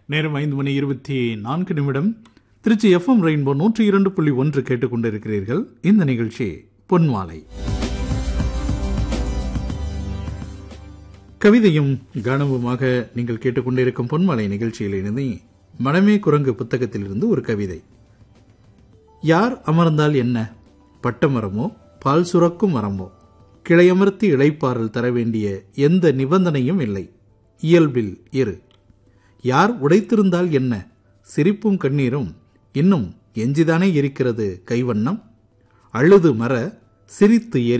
நேரம் ஐந்து மணி இருபத்தி நான்கு நிமிடம் திருச்சி எஃப்எம் ரெயின்போ நூற்றி இரண்டு புள்ளி ஒன்று கேட்டுக்கொண்டிருக்கிறீர்கள் இந்த நிகழ்ச்சி பொன்மாலை கவிதையும் கானவுமாக நீங்கள் கேட்டுக்கொண்டிருக்கும் பொன்மாலை நிகழ்ச்சியில் இணைந்து மனமே குரங்கு புத்தகத்திலிருந்து ஒரு கவிதை யார் அமர்ந்தால் என்ன பட்டமரமோ பால் சுரக்கும் மரமோ கிளையமர்த்தி இளைப்பாறல் தர வேண்டிய எந்த நிபந்தனையும் இல்லை இயல்பில் இரு யார் உடைத்திருந்தால் என்ன சிரிப்பும் கண்ணீரும் இன்னும் எஞ்சிதானே இருக்கிறது கைவண்ணம் அழுது மர சிரித்து எரி